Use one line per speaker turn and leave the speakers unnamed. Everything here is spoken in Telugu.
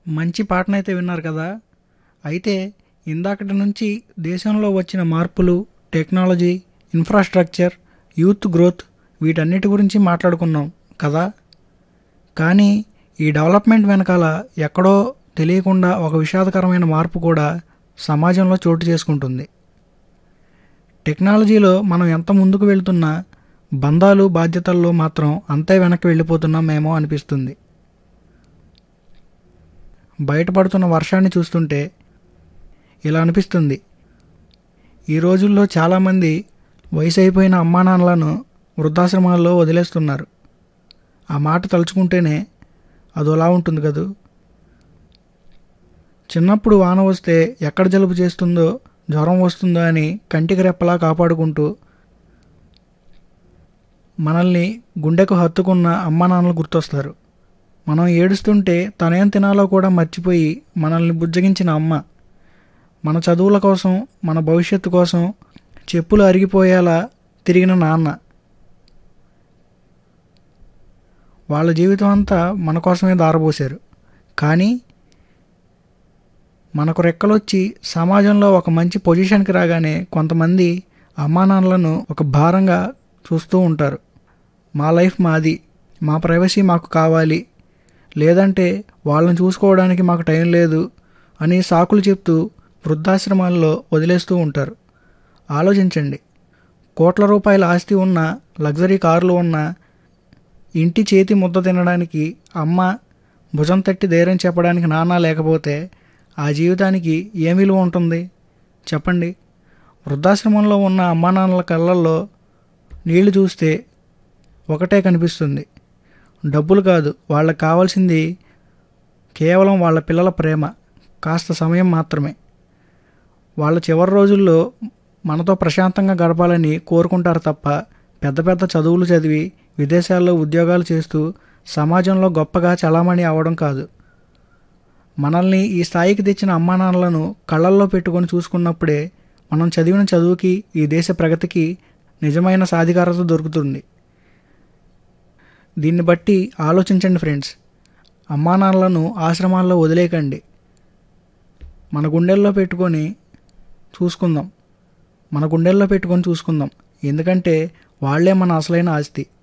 మంచి పాటనైతే విన్నారు కదా అయితే ఇందాకటి నుంచి దేశంలో వచ్చిన మార్పులు టెక్నాలజీ ఇన్ఫ్రాస్ట్రక్చర్ యూత్ గ్రోత్ వీటన్నిటి గురించి మాట్లాడుకున్నాం కదా కానీ ఈ డెవలప్మెంట్ వెనకాల ఎక్కడో తెలియకుండా ఒక విషాదకరమైన మార్పు కూడా సమాజంలో చోటు చేసుకుంటుంది టెక్నాలజీలో మనం ఎంత ముందుకు వెళ్తున్నా బంధాలు బాధ్యతల్లో మాత్రం అంతే వెనక్కి వెళ్ళిపోతున్నామేమో అనిపిస్తుంది బయటపడుతున్న వర్షాన్ని చూస్తుంటే ఇలా అనిపిస్తుంది ఈ రోజుల్లో చాలామంది వయసు అయిపోయిన అమ్మానాన్నలను వృద్ధాశ్రమాల్లో వదిలేస్తున్నారు ఆ మాట తలుచుకుంటేనే అదోలా ఉంటుంది కదూ చిన్నప్పుడు వాన వస్తే ఎక్కడ జలుబు చేస్తుందో జ్వరం వస్తుందో అని కంటికి రెప్పలా కాపాడుకుంటూ మనల్ని గుండెకు హత్తుకున్న అమ్మా నాన్నలు గుర్తొస్తారు మనం ఏడుస్తుంటే తనేం తినాలో కూడా మర్చిపోయి మనల్ని బుజ్జగించిన అమ్మ మన చదువుల కోసం మన భవిష్యత్తు కోసం చెప్పులు అరిగిపోయేలా తిరిగిన నాన్న వాళ్ళ జీవితం అంతా మన కోసమే దారబోశారు కానీ మనకు రెక్కలొచ్చి సమాజంలో ఒక మంచి పొజిషన్కి రాగానే కొంతమంది అమ్మా నాన్నలను ఒక భారంగా చూస్తూ ఉంటారు మా లైఫ్ మాది మా ప్రైవసీ మాకు కావాలి లేదంటే వాళ్ళని చూసుకోవడానికి మాకు టైం లేదు అని సాకులు చెప్తూ వృద్ధాశ్రమాల్లో వదిలేస్తూ ఉంటారు ఆలోచించండి కోట్ల రూపాయల ఆస్తి ఉన్న లగ్జరీ కార్లు ఉన్న ఇంటి చేతి ముద్ద తినడానికి అమ్మ భుజం తట్టి ధైర్యం చెప్పడానికి నాన్న లేకపోతే ఆ జీవితానికి ఏం విలువ ఉంటుంది చెప్పండి వృద్ధాశ్రమంలో ఉన్న అమ్మా నాన్నల కళ్ళల్లో నీళ్లు చూస్తే ఒకటే కనిపిస్తుంది డబ్బులు కాదు వాళ్ళకి కావాల్సింది కేవలం వాళ్ళ పిల్లల ప్రేమ కాస్త సమయం మాత్రమే వాళ్ళ చివరి రోజుల్లో మనతో ప్రశాంతంగా గడపాలని కోరుకుంటారు తప్ప పెద్ద పెద్ద చదువులు చదివి విదేశాల్లో ఉద్యోగాలు చేస్తూ సమాజంలో గొప్పగా చలామణి అవ్వడం కాదు మనల్ని ఈ స్థాయికి తెచ్చిన అమ్మా నాన్నలను కళ్ళల్లో పెట్టుకొని చూసుకున్నప్పుడే మనం చదివిన చదువుకి ఈ దేశ ప్రగతికి నిజమైన సాధికారత దొరుకుతుంది దీన్ని బట్టి ఆలోచించండి ఫ్రెండ్స్ అమ్మా నాన్నలను ఆశ్రమాల్లో వదిలేయకండి మన గుండెల్లో పెట్టుకొని చూసుకుందాం మన గుండెల్లో పెట్టుకొని చూసుకుందాం ఎందుకంటే వాళ్ళే మన అసలైన ఆస్తి